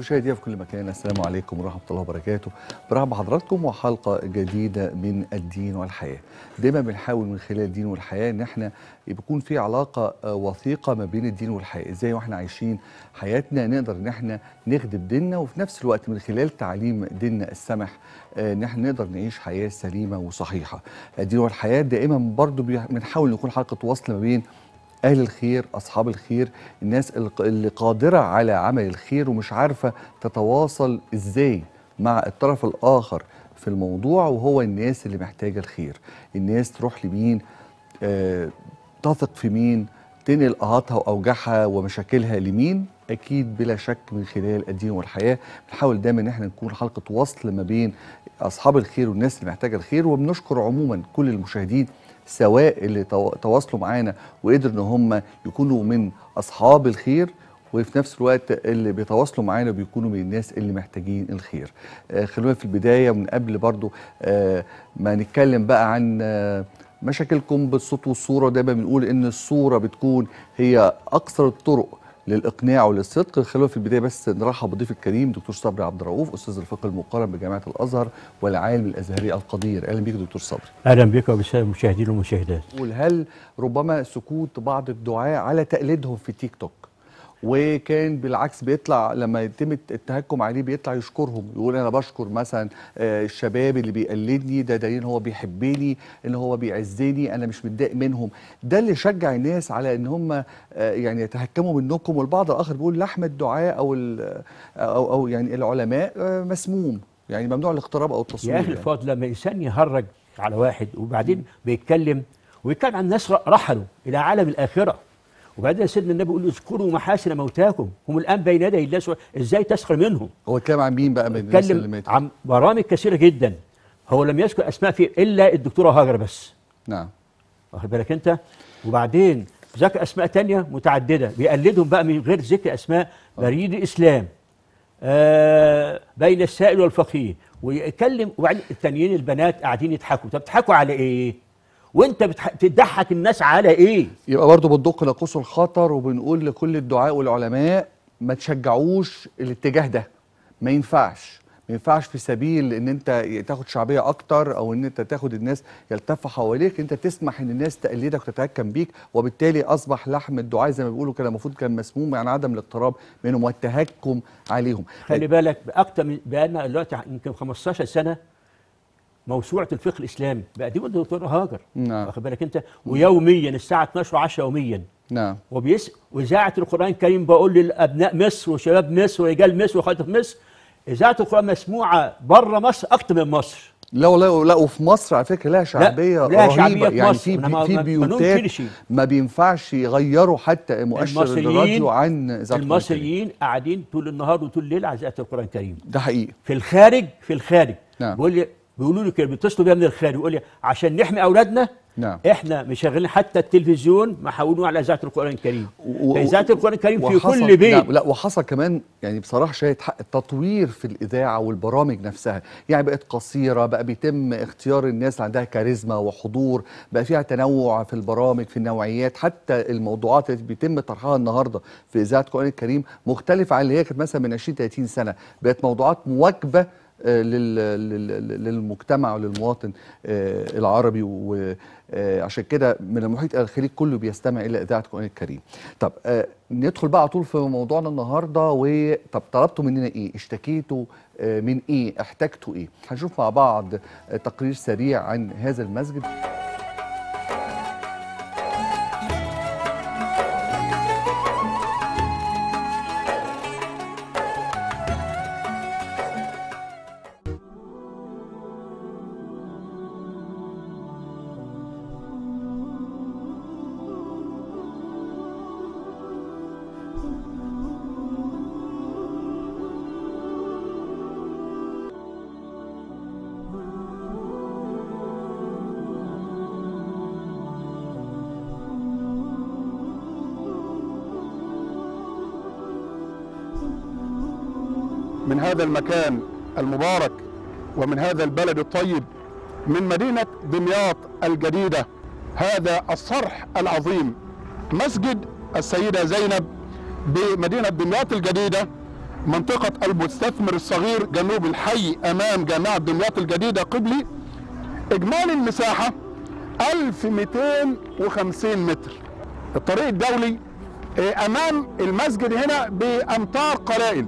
مشاهدينا في كل مكان السلام عليكم ورحمه الله وبركاته برحب بحضراتكم وحلقه جديده من الدين والحياه دايما بنحاول من خلال الدين والحياه ان احنا يكون في علاقه آه، وثيقه ما بين الدين والحياه ازاي واحنا عايشين حياتنا نقدر ان احنا نخدم ديننا وفي نفس الوقت من خلال تعليم ديننا السمح آه، ان احنا نقدر نعيش حياه سليمه وصحيحه الدين والحياه دائما برضو بيح- بنحاول نكون حلقه وصل ما بين أهل الخير أصحاب الخير الناس الق- اللي قادرة على عمل الخير ومش عارفة تتواصل إزاي مع الطرف الآخر في الموضوع وهو الناس اللي محتاجة الخير الناس تروح لمين آه تثق في مين تنقل قهاتها وأوجاعها ومشاكلها لمين أكيد بلا شك من خلال الدين والحياة بنحاول دايما إن احنا نكون حلقة وصل ما بين أصحاب الخير والناس اللي محتاجة الخير وبنشكر عموما كل المشاهدين سواء اللي تو- تواصلوا معانا وقدروا ان هم يكونوا من اصحاب الخير وفي نفس الوقت اللي بيتواصلوا معانا بيكونوا من الناس اللي محتاجين الخير آه خلونا في البدايه من قبل برضو آه ما نتكلم بقى عن آه مشاكلكم بالصوت والصوره دايما بنقول ان الصوره بتكون هي اكثر الطرق للاقناع وللصدق خلونا في البدايه بس نرحب بضيف الكريم دكتور صبري عبد الرؤوف استاذ الفقه المقارن بجامعه الازهر والعالم الازهري القدير اهلا بيك دكتور صبري اهلا بك وبالساده المشاهدين والمشاهدات يقول هل ربما سكوت بعض الدعاة على تقليدهم في تيك توك وكان بالعكس بيطلع لما يتم التهكم عليه بيطلع يشكرهم يقول انا بشكر مثلا آه، الشباب اللي بيقلدني ده دليل ان هو بيحبني ان هو بيعزني انا مش متضايق منهم ده اللي شجع الناس على ان هم آه، يعني يتهكموا منكم والبعض الاخر بيقول لحم الدعاة او ال- او او يعني العلماء آه، مسموم يعني ممنوع الاقتراب او التصوير يا اخي يعني. الفاضل لما انسان يهرج على واحد وبعدين بيتكلم ويتكلم عن ناس رحلوا الى عالم الاخره وبعدين سيدنا النبي يقول اذكروا محاسن موتاكم هم الان بين يدي الله سبحانه- ازاي تسخر منهم هو اتكلم عن مين بقى من الناس اللي اتكلم ماتوا عن برامج كثيره جدا هو لم يذكر اسماء فيه الا الدكتوره هاجر بس نعم واخد بالك انت وبعدين ذكر اسماء تانية متعدده بيقلدهم بقى من غير ذكر اسماء بريد الاسلام آه بين السائل والفقيه ويتكلم وبعدين التانيين البنات قاعدين يضحكوا طب بتضحكوا على ايه وانت بتح- بتضحك الناس على ايه يبقى برضه بندق ناقوس الخطر وبنقول لكل الدعاء والعلماء ما تشجعوش الاتجاه ده ما ينفعش ما ينفعش في سبيل ان انت تاخد شعبيه اكتر او ان انت تاخد الناس يلتفوا حواليك انت تسمح ان الناس تقلدك وتتهكم بيك وبالتالي اصبح لحم الدعاء زي ما بيقولوا كده المفروض كان مسموم يعني عدم الاقتراب منهم والتهكم عليهم خلي بالك باكتر من بقالنا دلوقتي يمكن 15 سنه موسوعه الفقه الاسلامي بقدمها الدكتوره هاجر نعم. واخد بالك انت ويوميا الساعه 12 10 يوميا نعم وبيس واذاعه القران الكريم بقول لابناء مصر وشباب مصر ورجال مصر واخوات مصر اذاعه القران مسموعه بره مصر اكتر من مصر لا والله لا وفي مصر على فكره لها شعبيه لها رهيبه شعبية في يعني مصر. في أنا ما- في ما- ما بيوتات ننكرش. ما بينفعش يغيروا حتى مؤشر المصريين- الراديو عن إذاعة القرآن الكريم. المصريين قاعدين طول النهار وطول الليل على اذاعه القران الكريم ده حقيقي في الخارج في الخارج نعم. بيقول لي بيقولوا لي كده بيتصلوا بيا من الخارج يقول لي عشان نحمي اولادنا نعم. احنا مشغلين حتى التلفزيون محولوه على اذاعه القران الكريم و- و- اذاعه القران الكريم في وحصل- كل بيت نعم لا وحصل كمان يعني بصراحه شاهد حق التطوير في الاذاعه والبرامج نفسها يعني بقت قصيره بقى بيتم اختيار الناس اللي عندها كاريزما وحضور بقى فيها تنوع في البرامج في النوعيات حتى الموضوعات اللي بيتم طرحها النهارده في اذاعه القران الكريم مختلفه عن اللي هي كانت مثلا من 20 30 سنه بقت موضوعات مواكبه آه، لل- لل- للمجتمع وللمواطن آه، العربي وعشان كده من المحيط الخليج كله بيستمع الى اذاعه القران الكريم. طب آه، ندخل بقى على طول في موضوعنا النهارده وطب طلبتوا مننا ايه؟ اشتكيتوا آه، من ايه؟ احتجتوا ايه؟ هنشوف مع بعض آه، تقرير سريع عن هذا المسجد. من هذا المكان المبارك ومن هذا البلد الطيب من مدينة دمياط الجديدة هذا الصرح العظيم مسجد السيدة زينب بمدينة دمياط الجديدة منطقة المستثمر الصغير جنوب الحي أمام جامعة دمياط الجديدة قبلي إجمالي المساحة 1250 متر الطريق الدولي آه، أمام المسجد هنا بأمتار قلائل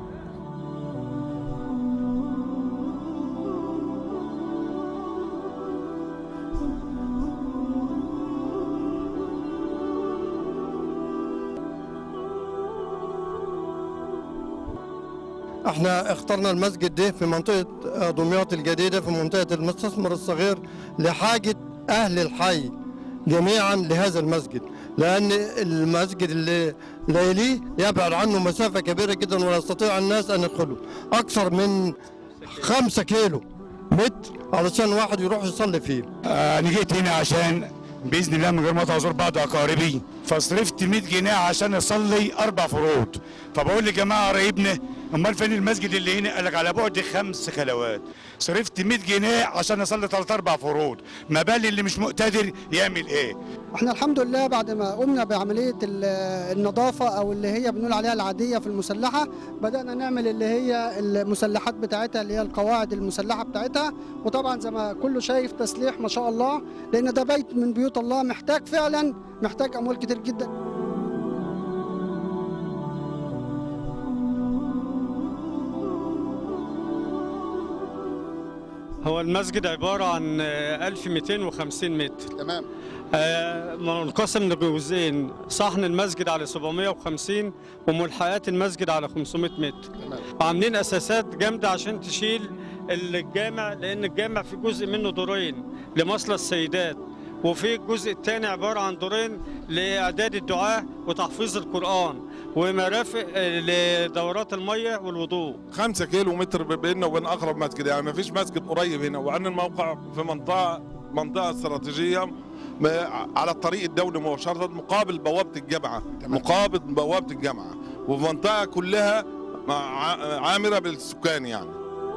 احنا اخترنا المسجد ده في منطقة آه، دمياط الجديدة في منطقة المستثمر الصغير لحاجة أهل الحي جميعا لهذا المسجد لأن المسجد اللي لا يليه يبعد عنه مسافة كبيرة جدا ولا يستطيع الناس أن يدخلوا أكثر من خمسة كيلو متر علشان واحد يروح يصلي فيه آه، انا جيت هنا عشان باذن الله من غير ما ازور بعض اقاربي فصرفت 100 جنيه عشان اصلي اربع فروض فبقول لجماعه قرايبنا امال فين المسجد اللي هنا قال لك على بعد خمس خلوات صرفت 100 جنيه عشان اصلي ثلاث اربع فروض ما بالي اللي مش مقتدر يعمل ايه احنا الحمد لله بعد ما قمنا بعمليه ال- النظافه او اللي هي بنقول عليها العاديه في المسلحه بدانا نعمل اللي هي المسلحات بتاعتها اللي هي القواعد المسلحه بتاعتها وطبعا زي ما كله شايف تسليح ما شاء الله لان ده بيت من بيوت الله محتاج فعلا محتاج اموال كتير جدا هو المسجد عبارة عن آه، 1250 متر تمام آه، منقسم لجزئين صحن المسجد على 750 وملحقات المسجد على 500 متر تمام. وعاملين أساسات جامدة عشان تشيل الجامع لأن الجامع في جزء منه دورين لمصلى السيدات وفي الجزء الثاني عبارة عن دورين لإعداد الدعاء وتحفيظ القرآن ومرافق آه، لدورات المية والوضوء خمسة كيلو متر بيننا وبين اقرب مسجد يعني ما فيش مسجد قريب هنا وعن الموقع في منطقه منطقه استراتيجيه م- على الطريق الدولي مباشره مقابل بوابه الجامعه مقابل بوابه الجامعه وفي منطقه كلها مع- عامره بالسكان يعني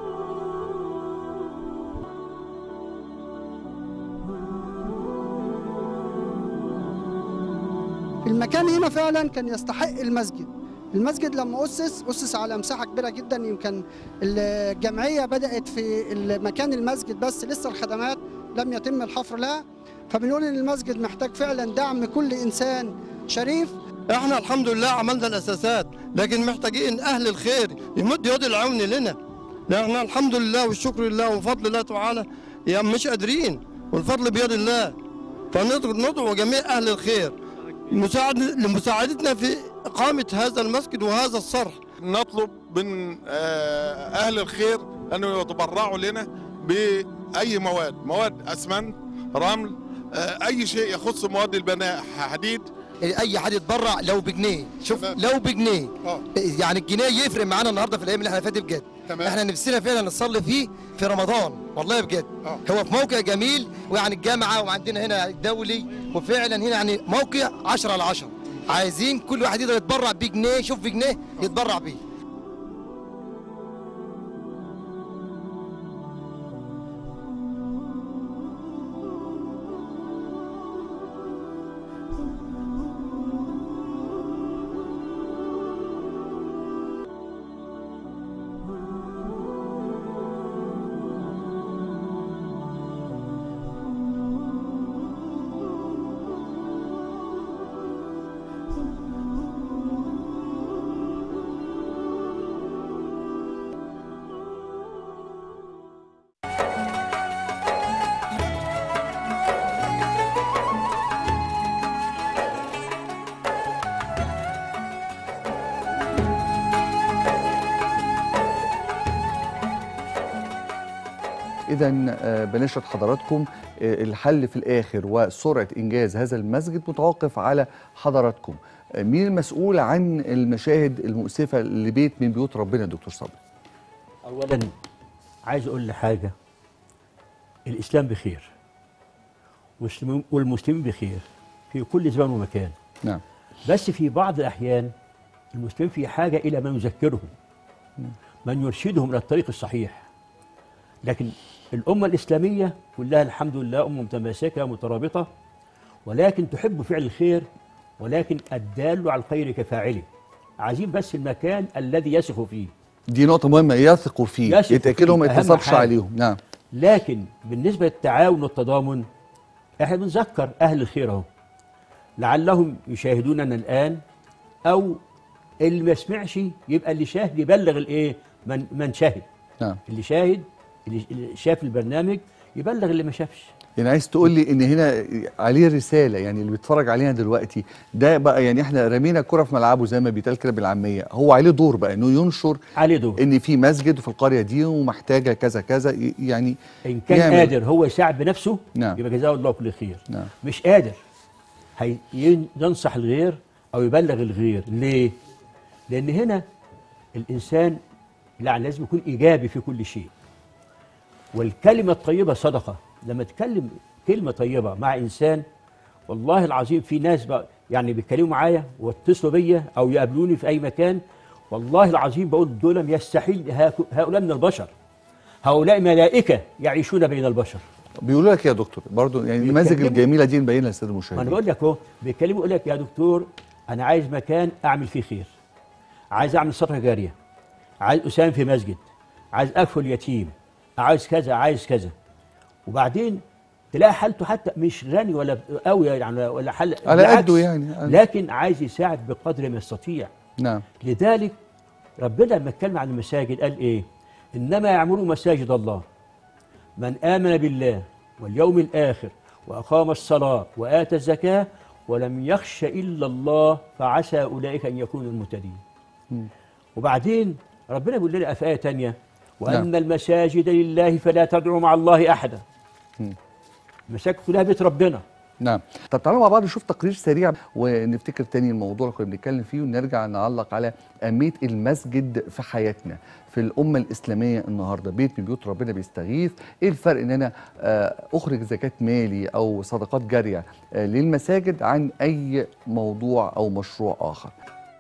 في المكان هنا فعلا كان يستحق المسجد المسجد لما أسس أسس على مساحة كبيرة جدا يمكن الجمعية بدأت في مكان المسجد بس لسه الخدمات لم يتم الحفر لها فبنقول إن المسجد محتاج فعلا دعم كل إنسان شريف احنا الحمد لله عملنا الاساسات لكن محتاجين اهل الخير يمد يد العون لنا لان الحمد لله والشكر لله وفضل الله تعالى يا مش قادرين والفضل بيد الله فندعو جميع اهل الخير مساعد لمساعدتنا في اقامه هذا المسجد وهذا الصرح نطلب من آه، اهل الخير ان يتبرعوا لنا باي مواد مواد اسمنت رمل آه، اي شيء يخص مواد البناء حديد اي حد يتبرع لو بجنيه شوف تمام. لو بجنيه اه يعني الجنيه يفرق معانا النهارده في الايام اللي احنا فيها دي بجد تمام. احنا نفسنا فعلا نصلي فيه في رمضان والله بجد اه. هو في موقع جميل ويعني الجامعه وعندنا هنا الدولي وفعلا هنا يعني موقع 10 على 10 عايزين كل واحد يقدر يتبرع بجنيه شوف بجنيه يتبرع بيه إذا بنشرح حضراتكم آه، الحل في الآخر وسرعة إنجاز هذا المسجد متوقف على حضراتكم آه، مين المسؤول عن المشاهد المؤسفة لبيت من بيوت ربنا يا دكتور صبري اولا عايز اقول لحاجه الاسلام بخير والمسلمين- والمسلمين بخير في كل زمان ومكان نعم بس في بعض الاحيان المسلمين في حاجه الى من يذكرهم من يرشدهم الى الطريق الصحيح لكن الامه الاسلاميه كلها الحمد لله امه متماسكه مترابطه ولكن تحب فعل الخير ولكن الدال على الخير كفاعله عايزين بس المكان الذي يسخ فيه دي نقطه مهمه يثقوا فيه يثقوا يتاكدوا فيه، ما أهم يتصرفش حاجة. عليهم نعم لكن بالنسبه للتعاون والتضامن احنا بنذكر اهل الخير اهو لعلهم يشاهدوننا الان او اللي ما يسمعش يبقى اللي شاهد يبلغ الايه من من شاهد نعم اللي شاهد اللي اللي شاف البرنامج يبلغ اللي ما شافش يعني عايز تقول لي ان هنا عليه رساله يعني اللي بيتفرج علينا دلوقتي ده بقى يعني احنا رمينا الكره في ملعبه زي ما بيتقال كده بالعاميه هو عليه دور بقى انه ينشر عليه دور ان في مسجد في القريه دي ومحتاجه كذا كذا ي- يعني ان كان يعمل. قادر هو يساعد بنفسه نعم. يبقى جزاه الله كل خير نعم. مش قادر هي ين- ينصح الغير او يبلغ الغير ليه لان هنا الانسان لا لازم يكون ايجابي في كل شيء والكلمه الطيبه صدقه لما تكلم كلمه طيبه مع انسان والله العظيم في ناس بقى يعني بيتكلموا معايا واتصلوا بيا او يقابلوني في اي مكان والله العظيم بقول دول يستحيل هاك- هؤلاء من البشر هؤلاء ملائكه يعيشون بين البشر بيقولوا لك يا دكتور برضو يعني النماذج بيتكلموا. الجميله دي نبينها للساده ما انا المشاهدين بقول لك اهو بيتكلموا يقول لك يا دكتور انا عايز مكان اعمل فيه خير عايز اعمل صدقه جاريه عايز اساهم في مسجد عايز اكفل يتيم عايز كذا عايز كذا وبعدين تلاقي حالته حتى مش غني ولا قوي يعني ولا حل على بالعكس، قده يعني. لكن عايز يساعد بقدر ما يستطيع نعم لذلك ربنا لما اتكلم عن المساجد قال ايه انما يعمروا مساجد الله من امن بالله واليوم الاخر واقام الصلاه واتى الزكاه ولم يخش الا الله فعسى اولئك ان يكونوا المهتدين وبعدين ربنا بيقول لنا في ايه تانية وان نعم. المساجد لله فلا تدعوا مع الله احدا المساجد كلها بيت ربنا نعم طب تعالوا مع بعض نشوف تقرير سريع ونفتكر تاني الموضوع اللي كنا بنتكلم فيه ونرجع نعلق على أهمية المسجد في حياتنا في الأمة الإسلامية النهاردة بيت من بيوت ربنا بيستغيث إيه الفرق إن أنا آه، أخرج زكاة مالي أو صدقات جارية آه، للمساجد عن أي موضوع أو مشروع آخر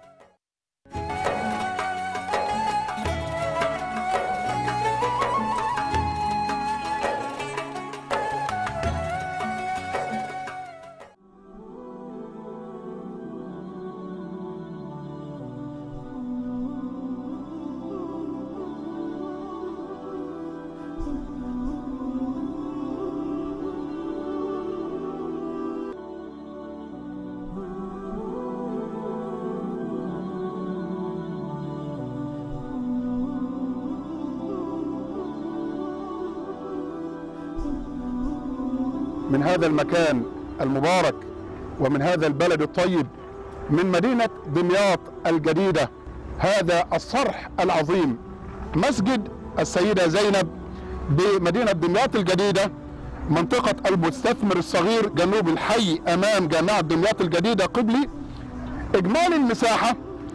من هذا المكان المبارك ومن هذا البلد الطيب من مدينة دمياط الجديدة هذا الصرح العظيم مسجد السيدة زينب بمدينة دمياط الجديدة منطقة المستثمر الصغير جنوب الحي أمام جامعة دمياط الجديدة قبلي إجمالي المساحة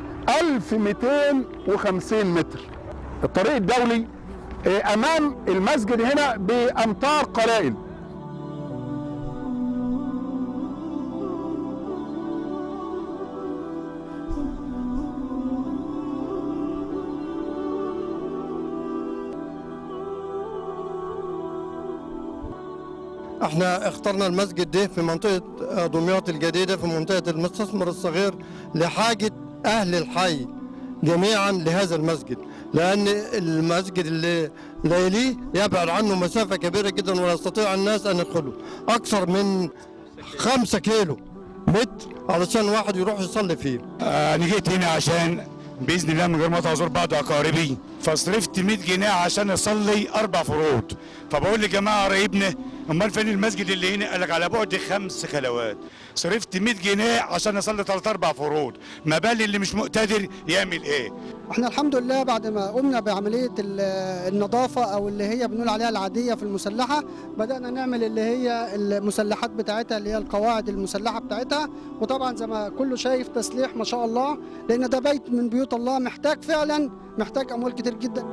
1250 متر الطريق الدولي آه، أمام المسجد هنا بأمتار قلائل احنا اخترنا المسجد ده في منطقة آه، دمياط الجديدة في منطقة المستثمر الصغير لحاجة أهل الحي جميعا لهذا المسجد لأن المسجد اللي لا يليه يبعد عنه مسافة كبيرة جدا ولا يستطيع الناس أن يدخلوا أكثر من خمسة كيلو متر علشان واحد يروح يصلي فيه آه، انا جيت هنا عشان باذن الله من غير ما ازور بعض اقاربي فصرفت 100 جنيه عشان اصلي اربع فروض فبقول لجماعه قرايبنا امال فين المسجد اللي هنا قال لك على بعد خمس خلوات صرفت 100 جنيه عشان اصلي ثلاث اربع فروض ما بالي اللي مش مقتدر يعمل ايه احنا الحمد لله بعد ما قمنا بعمليه ال- النظافه او اللي هي بنقول عليها العاديه في المسلحه بدانا نعمل اللي هي المسلحات بتاعتها اللي هي القواعد المسلحه بتاعتها وطبعا زي ما كله شايف تسليح ما شاء الله لان ده بيت من بيوت الله محتاج فعلا محتاج اموال كتير جدا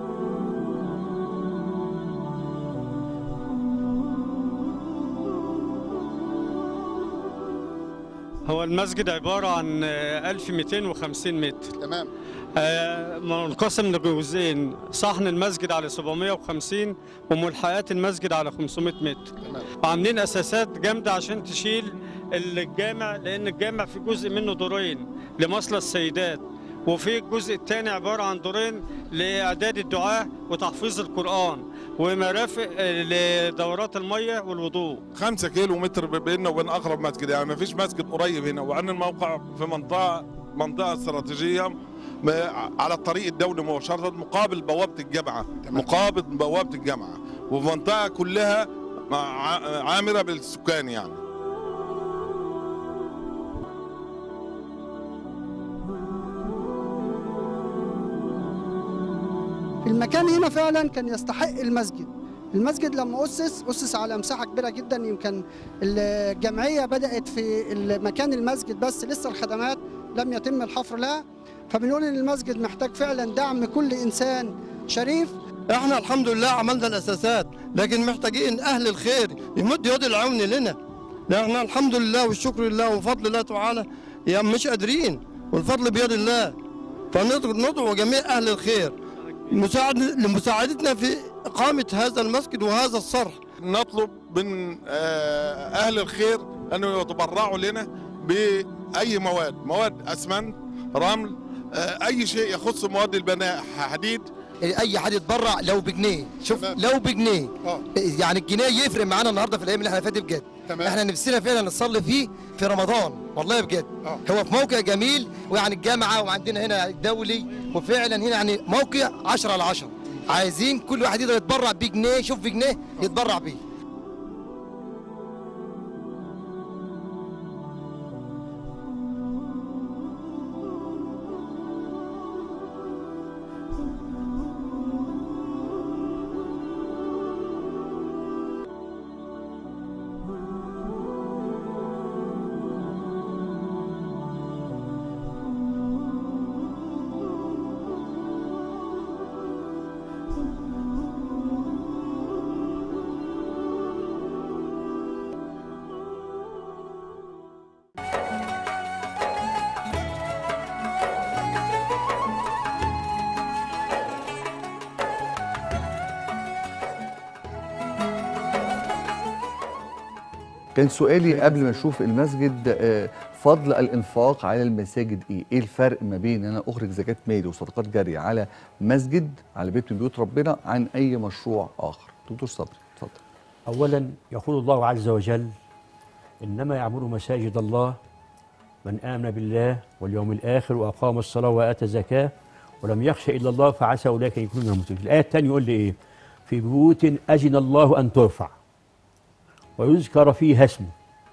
هو المسجد عبارة عن آه، 1250 متر تمام آه، منقسم لجزئين صحن المسجد على 750 وملحقات المسجد على 500 متر تمام وعاملين اساسات جامده عشان تشيل الجامع لان الجامع في جزء منه دورين لمصلى السيدات وفي الجزء الثاني عباره عن دورين لاعداد الدعاه وتحفيظ القران ومرافق آه، لدورات الميه والوضوء خمسة كيلو متر بيننا وبين اقرب مسجد يعني ما فيش مسجد قريب هنا وعن الموقع في منطقه منطقه استراتيجيه م- على الطريق الدولي مباشره مقابل بوابه الجامعه مقابل بوابه الجامعه ومنطقه كلها مع- عامره بالسكان يعني المكان هنا فعلا كان يستحق المسجد المسجد لما أسس أسس على مساحة كبيرة جدا يمكن الجمعية بدأت في مكان المسجد بس لسه الخدمات لم يتم الحفر لها فبنقول إن المسجد محتاج فعلا دعم كل إنسان شريف احنا الحمد لله عملنا الاساسات لكن محتاجين اهل الخير يمد يد العون لنا لان الحمد لله والشكر لله وفضل الله تعالى يعني مش قادرين والفضل بيد الله فندعو جميع اهل الخير مساعد لمساعدتنا في اقامه هذا المسجد وهذا الصرح نطلب من آه، اهل الخير انه يتبرعوا لنا باي مواد مواد اسمنت رمل آه، اي شيء يخص مواد البناء حديد اي حد يتبرع لو بجنيه شوف تمام. لو بجنيه اه يعني الجنيه يفرق معانا النهارده في الايام اللي احنا فاتت بجد تمام. احنا نفسنا فعلا نصلي فيه في رمضان والله بجد اه. هو في موقع جميل ويعني الجامعه وعندنا هنا الدولي وفعلا هنا يعني موقع 10 على 10 عايزين كل واحد يقدر يتبرع بجنيه يشوف بجنيه يتبرع بيه كان سؤالي قبل ما اشوف المسجد آه، فضل الانفاق على المساجد ايه؟ ايه الفرق ما بين ان انا اخرج زكاه مالي وصدقات جاريه على مسجد على بيت من بيوت ربنا عن اي مشروع اخر؟ دكتور صبري اتفضل. أولا يقول الله عز وجل إنما يعمر مساجد الله من آمن بالله واليوم الآخر وأقام الصلاة وآتى الزكاة ولم يخش إلا الله فعسى أولئك أن يكونوا من المتقين الآية الثانية يقول لي إيه في بيوت أذن الله أن ترفع ويذكر فيها اسمه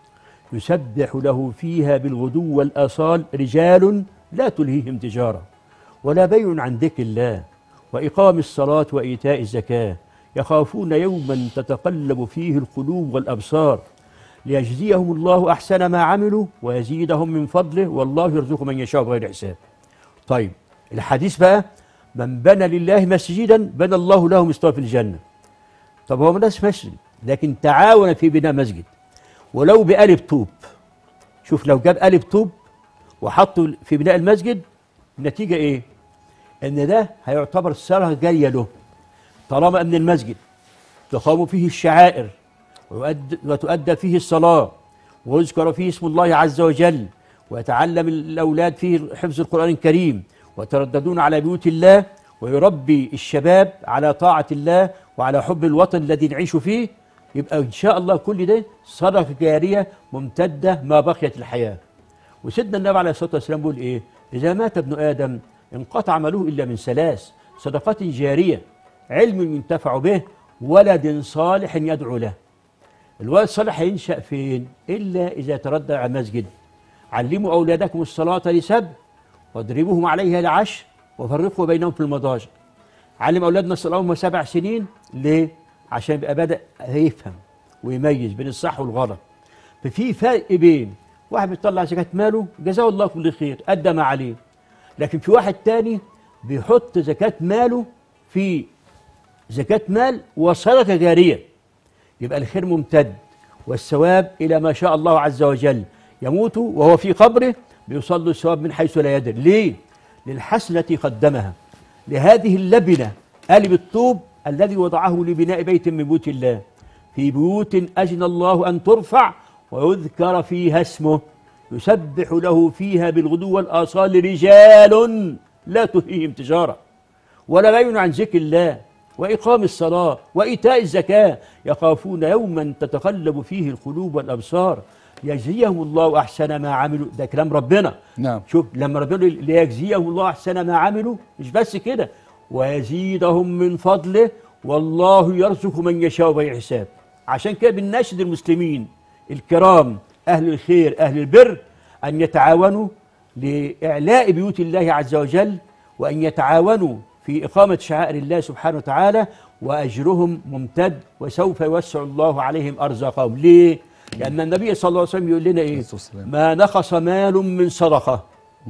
يسبح له فيها بالغدو والآصال رجال لا تلهيهم تجارة ولا بيع عن ذكر الله وإقام الصلاة وإيتاء الزكاة يخافون يوما تتقلب فيه القلوب والأبصار ليجزيهم الله أحسن ما عملوا ويزيدهم من فضله والله يرزق من يشاء بغير حساب طيب الحديث بقى من بنى لله مسجدا بنى الله له مستوى في الجنة طب هو مدرس مسجد لكن تعاون في بناء مسجد ولو بقالب طوب شوف لو جاب قالب طوب وحطه في بناء المسجد النتيجة ايه ان ده هيعتبر صلاة جاية له طالما ان المسجد تقام فيه الشعائر ويؤد- وتؤدى فيه الصلاة ويذكر فيه اسم الله عز وجل ويتعلم الأولاد فيه حفظ القرآن الكريم ويترددون على بيوت الله ويربي الشباب على طاعة الله وعلى حب الوطن الذي نعيش فيه يبقى إن شاء الله كل ده صدقة جارية ممتدة ما بقيت الحياة وسيدنا النبي عليه الصلاة والسلام بيقول إيه إذا مات ابن آدم انقطع عمله إلا من ثلاث صدقات جارية علم ينتفع به ولد صالح يدعو له الولد الصالح هينشأ فين إلا إذا تردد على مسجد علموا أولادكم الصلاة لسبع واضربوهم عليها لعشر وفرقوا بينهم في المضاجع علم أولادنا الصلاة وهم سبع سنين ليه؟ عشان يبقى بدأ يفهم ويميز بين الصح والغلط ففي فرق بين واحد بيطلع زكاة ماله جزاه الله كل خير أدى ما عليه لكن في واحد تاني بيحط زكاة ماله في زكاة مال وصدقة جارية يبقى الخير ممتد والثواب إلى ما شاء الله عز وجل يموت وهو في قبره بيوصل له الثواب من حيث لا يدري ليه؟ للحسنة التي قدمها لهذه اللبنة قالب الطوب الذي وضعه لبناء بيت من بيوت الله في بيوت أذن الله أن ترفع ويذكر فيها اسمه يسبح له فيها بالغدو والآصال رجال لا تلهيهم تجارة ولا بين عن ذكر الله وإقام الصلاة وإيتاء الزكاة يخافون يوما تتقلب فيه القلوب والأبصار يجزيهم الله أحسن ما عملوا ده كلام ربنا نعم شوف لما ربنا يقول ليجزيهم الله أحسن ما عملوا مش بس كده ويزيدهم من فضله والله يرزق من يشاء بغير حساب عشان كده بنناشد المسلمين الكرام أهل الخير أهل البر أن يتعاونوا لإعلاء بيوت الله عز وجل وأن يتعاونوا في إقامة شعائر الله سبحانه وتعالى وأجرهم ممتد وسوف يوسع الله عليهم أرزاقهم ليه؟ لأن النبي صلى الله عليه وسلم يقول لنا إيه؟ الصلاة والسلام. ما نقص مال من صدقة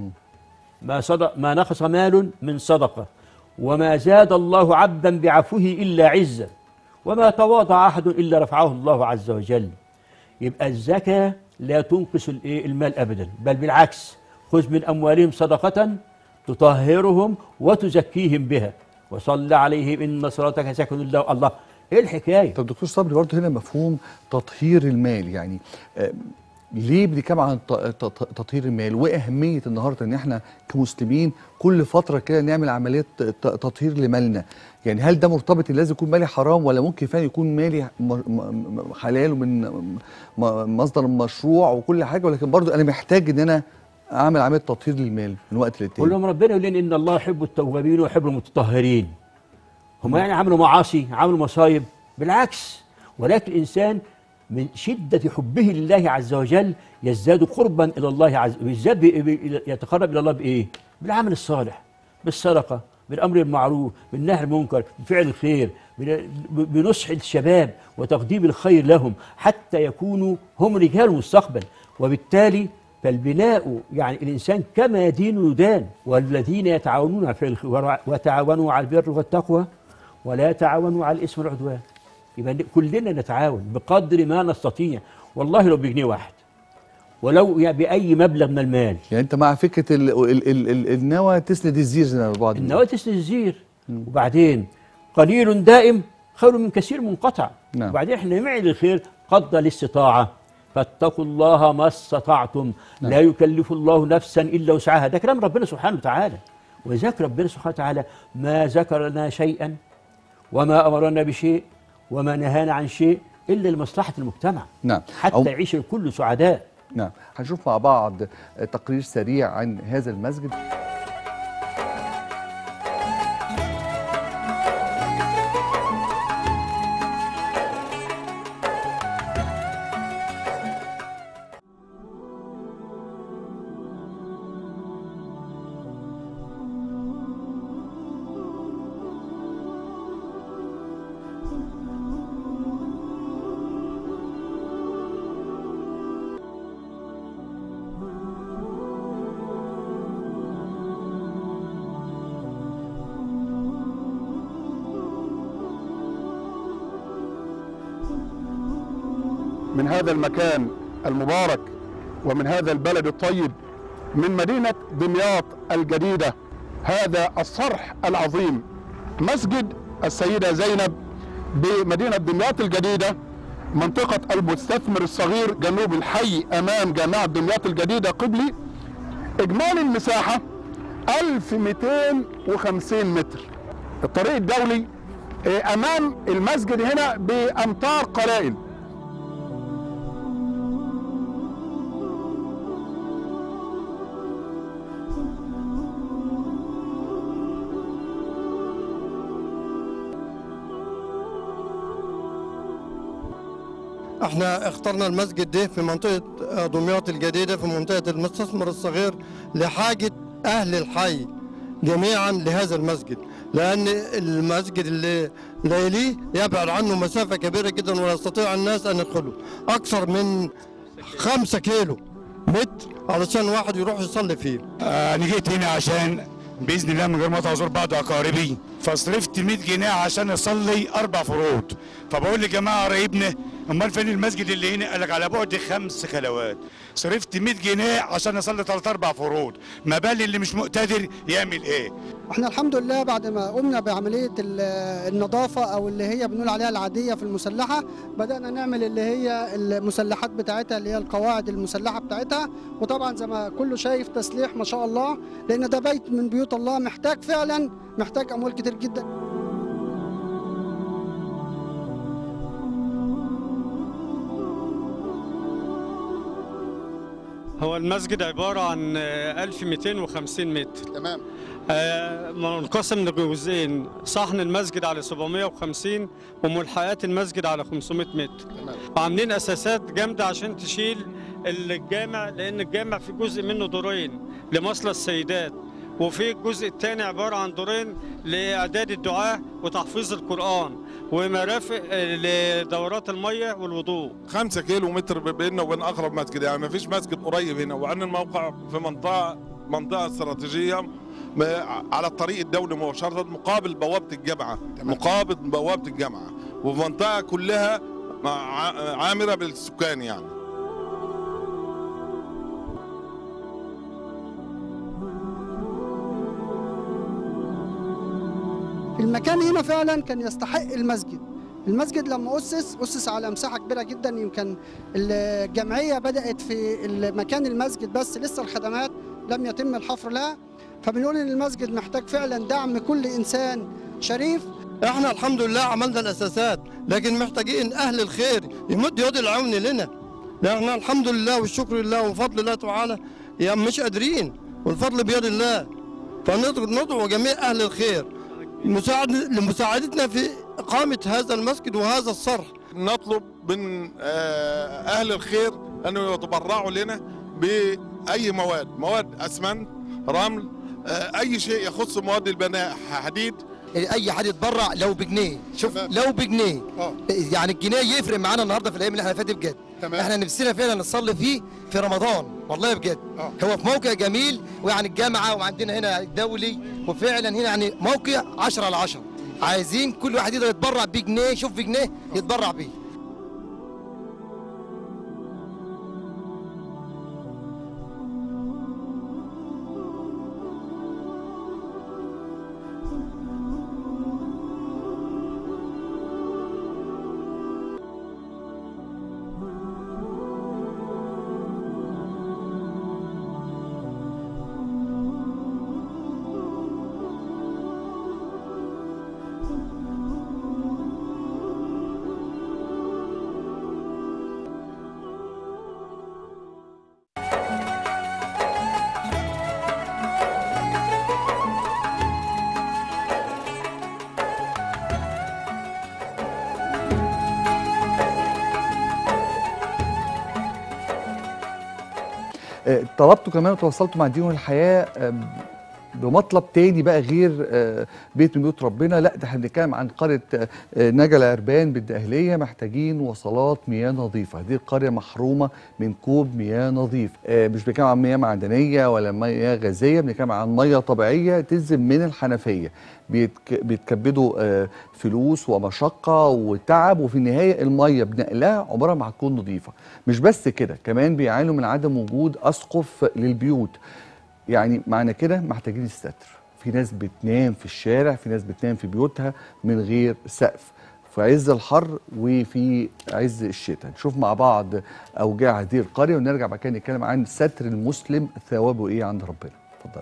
ما, صدق ما نقص مال من صدقة وما زاد الله عبدا بعفوه إلا عزا وما تواضع أحد إلا رفعه الله عز وجل يبقى الزكاة لا تنقص الإيه؟ المال أبدا بل بالعكس خذ من أموالهم صدقة تطهرهم وتزكيهم بها وصل عليهم إن صلاتك سكن الله الله إيه الحكاية طب دكتور صبري برضه هنا مفهوم تطهير المال يعني آه، ليه بنتكلم عن ت- ت- ت- تطهير المال واهميه النهارده ان احنا كمسلمين كل فتره كده نعمل عمليه ت- ت- تطهير لمالنا يعني هل ده مرتبط ان لازم يكون مالي حرام ولا ممكن فعلا يكون مالي م- م- م- حلال ومن م- مصدر مشروع وكل حاجه ولكن برضه انا محتاج ان انا اعمل عمليه تطهير للمال من وقت قول للتاني لهم ربنا يقول لنا إن الله يحب التوابين ويحب المتطهرين هم يعني عملوا معاصي عملوا مصايب بالعكس ولكن الإنسان من شدة حبه لله عز وجل يزداد قربا إلى الله عز وجل يزداد ب- ب- يتقرب إلى الله بإيه؟ بالعمل الصالح بالصدقة بالأمر المعروف بالنهي عن المنكر بفعل الخير بن- ب- بنصح الشباب وتقديم الخير لهم حتى يكونوا هم رجال المستقبل وبالتالي فالبناء يعني الإنسان كما يدين يدان والذين يتعاونون على فعل الخير وتعاونوا على البر والتقوى ولا تعاونوا على الإثم والعدوان يبقى ن- كلنا نتعاون بقدر ما نستطيع والله لو بجنيه واحد ولو يعني بأي مبلغ من المال يعني انت مع فكره ال ال ال ال النوى تسند الزير زي ما بعض النواة تسند الزير وبعدين قليل دائم خير من كثير منقطع نعم. وبعدين احنا نعمل الخير قدر الاستطاعة فاتقوا الله ما استطعتم لا يكلف الله نفسا إلا وسعها ده كلام ربنا سبحانه وتعالى وذكر ربنا سبحانه وتعالى ما ذكر لنا شيئا وما أمرنا بشيء وما نهانا عن شيء إلا لمصلحة المجتمع نعم حتى أو- يعيش الكل سعداء نعم هنشوف مع بعض تقرير سريع عن هذا المسجد من هذا المكان المبارك ومن هذا البلد الطيب من مدينة دمياط الجديدة هذا الصرح العظيم مسجد السيدة زينب بمدينة دمياط الجديدة منطقة المستثمر الصغير جنوب الحي أمام جامعة دمياط الجديدة قبلي إجمالي المساحة 1250 متر الطريق الدولي آه، أمام المسجد هنا بأمتار قلائل احنا اخترنا المسجد ده في منطقة آه، دمياط الجديدة في منطقة المستثمر الصغير لحاجة أهل الحي جميعا لهذا المسجد لأن المسجد اللي لا يليه يبعد عنه مسافة كبيرة جدا ولا يستطيع الناس أن يدخلوا أكثر من خمسة كيلو متر علشان واحد يروح يصلي فيه آه، انا جيت هنا عشان باذن الله من غير ما ازور بعض اقاربي فصرفت 100 جنيه عشان اصلي اربع فروض فبقول لجماعه قرايبنا امال فين المسجد اللي هنا قال لك على بعد خمس خلوات صرفت 100 جنيه عشان اصلي ثلاث اربع فروض ما بالي اللي مش مقتدر يعمل ايه احنا الحمد لله بعد ما قمنا بعمليه ال- النظافه او اللي هي بنقول عليها العاديه في المسلحه بدانا نعمل اللي هي المسلحات بتاعتها اللي هي القواعد المسلحه بتاعتها وطبعا زي ما كله شايف تسليح ما شاء الله لان ده بيت من بيوت الله محتاج فعلا محتاج اموال كتير جدا هو المسجد عبارة عن آه، 1250 متر تمام آه، منقسم لجزئين صحن المسجد على 750 وملحقات المسجد على 500 متر تمام وعاملين اساسات جامده عشان تشيل الجامع لان الجامع في جزء منه دورين لمصلى السيدات وفي الجزء الثاني عباره عن دورين لاعداد الدعاء وتحفيظ القران ومرافق آه، لدورات الميه والوضوء خمسة كيلو متر بيننا وبين اقرب مسجد يعني ما فيش مسجد قريب هنا وعن الموقع في منطقه منطقه استراتيجيه م- على الطريق الدولي مباشره مقابل بوابه الجامعه تمام. مقابل بوابه الجامعه وفي منطقه كلها مع- عامره بالسكان يعني المكان هنا فعلا كان يستحق المسجد المسجد لما أسس أسس على مساحة كبيرة جدا يمكن الجمعية بدأت في مكان المسجد بس لسه الخدمات لم يتم الحفر لها فبنقول إن المسجد محتاج فعلا دعم كل إنسان شريف احنا الحمد لله عملنا الاساسات لكن محتاجين اهل الخير يمد يد العون لنا لان احنا الحمد لله والشكر لله وفضل الله تعالى يا مش قادرين والفضل بيد الله فندعو ندعو جميع اهل الخير مساعد لمساعدتنا في اقامه هذا المسجد وهذا الصرح نطلب من آه، اهل الخير انه يتبرعوا لنا باي مواد مواد اسمنت رمل آه، اي شيء يخص مواد البناء حديد اي حد يتبرع لو بجنيه شوف تمام. لو بجنيه اه يعني الجنيه يفرق معانا النهارده في الايام اللي احنا فيها دي بجد تمام. احنا نفسنا فعلا نصلي فيه في رمضان والله بجد اه. هو في موقع جميل ويعني الجامعه وعندنا هنا الدولي وفعلا هنا يعني موقع 10 على 10 عايزين كل واحد يقدر يتبرع بجنيه شوف بجنيه يتبرع بيه آه، طلبتوا كمان وتواصلتوا مع دين والحياه آه، بمطلب تاني بقى غير آه، بيت من بيوت ربنا لا ده احنا بنتكلم عن قريه آه، آه، نجا العربان بالدقهليه محتاجين وصلات مياه نظيفه دي القريه محرومه من كوب مياه نظيف آه، مش بنتكلم عن مياه معدنيه ولا مياه غازيه بنتكلم عن مياه طبيعيه تنزل من الحنفيه بيتك- بيتكبدوا آه، فلوس ومشقه وتعب وفي النهايه الميه بنقلها عمرها ما هتكون نظيفه مش بس كده كمان بيعانوا من عدم وجود اسقف للبيوت يعني معنى كده محتاجين الستر في ناس بتنام في الشارع في ناس بتنام في بيوتها من غير سقف في عز الحر وفي عز الشتاء نشوف مع بعض اوجاع هذه القريه ونرجع بعد كده نتكلم عن ستر المسلم ثوابه ايه عند ربنا اتفضل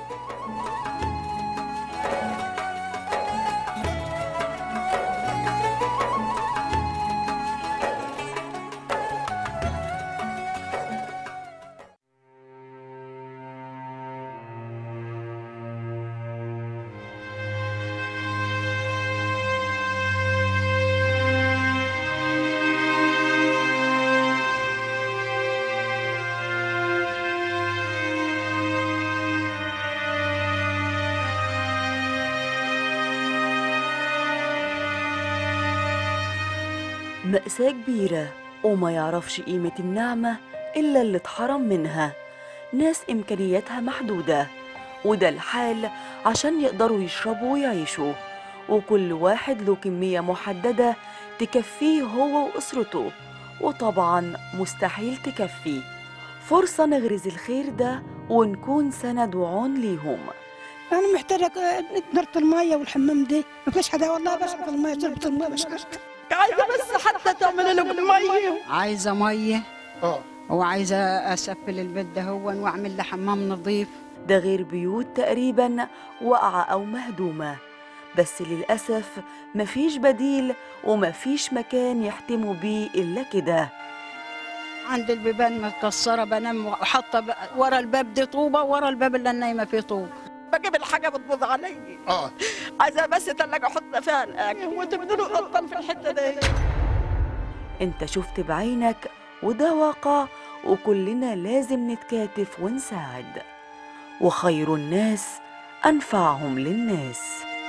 مأساة كبيرة وما يعرفش قيمة النعمة إلا اللي اتحرم منها ناس إمكانياتها محدودة وده الحال عشان يقدروا يشربوا ويعيشوا وكل واحد له كمية محددة تكفيه هو وأسرته وطبعا مستحيل تكفي فرصة نغرز الخير ده ونكون سند وعون ليهم انا محتاجه نقدرة الميه والحمام دي ما فيش حدا والله بشرب الميه شربت الميه مش عارفة. عايزه بس حتى تعمل له الميه عايزه ميه اه وعايزه اسفل البيت ده هو واعمل له حمام نظيف ده غير بيوت تقريبا واقعة أو مهدومة بس للأسف مفيش بديل ومفيش مكان يحتموا بيه إلا كده عند البيبان متكسره بنام وحاطه ب- ورا الباب دي طوبه ورا الباب اللي أنا نايمه فيه طوب بجيب الحاجه بتبوظ علي اه عايزه بس تلاجه احط فيها الاكل وتبنوا له قطن في الحته دي انت شفت بعينك وده واقع وكلنا لازم نتكاتف ونساعد وخير الناس أنفعهم للناس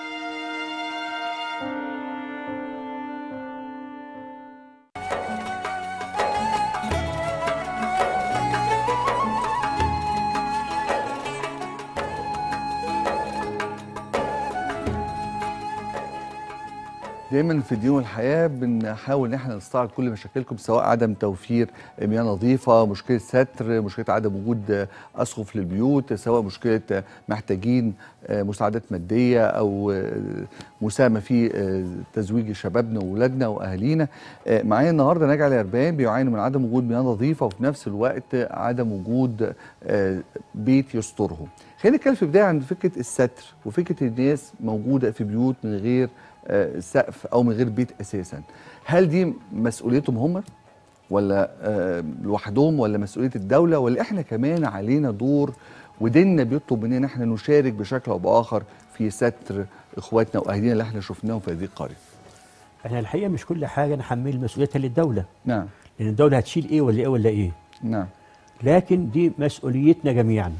دايما في الدين والحياه بنحاول ان احنا نستعرض كل مشاكلكم سواء عدم توفير مياه نظيفه، مشكله ستر، مشكله عدم وجود اسقف للبيوت، سواء مشكله محتاجين مساعدات ماديه او مساهمه في تزويج شبابنا واولادنا واهالينا. معايا النهارده ناجي علي اربان بيعاني من عدم وجود مياه نظيفه وفي نفس الوقت عدم وجود بيت يسترهم. خلينا نتكلم في البدايه عن فكره الستر وفكره الناس موجوده في بيوت من غير آه، سقف او من غير بيت اساسا هل دي مسؤوليتهم هم ولا آه، لوحدهم ولا مسؤوليه الدوله ولا احنا كمان علينا دور وديننا بيطلب مننا ان احنا نشارك بشكل او باخر في ستر اخواتنا واهالينا اللي احنا شفناهم في هذه القريه احنا الحقيقه مش كل حاجه نحمل مسؤوليتها للدوله نعم لان الدوله هتشيل ايه ولا ايه ولا ايه نعم لكن دي مسؤوليتنا جميعا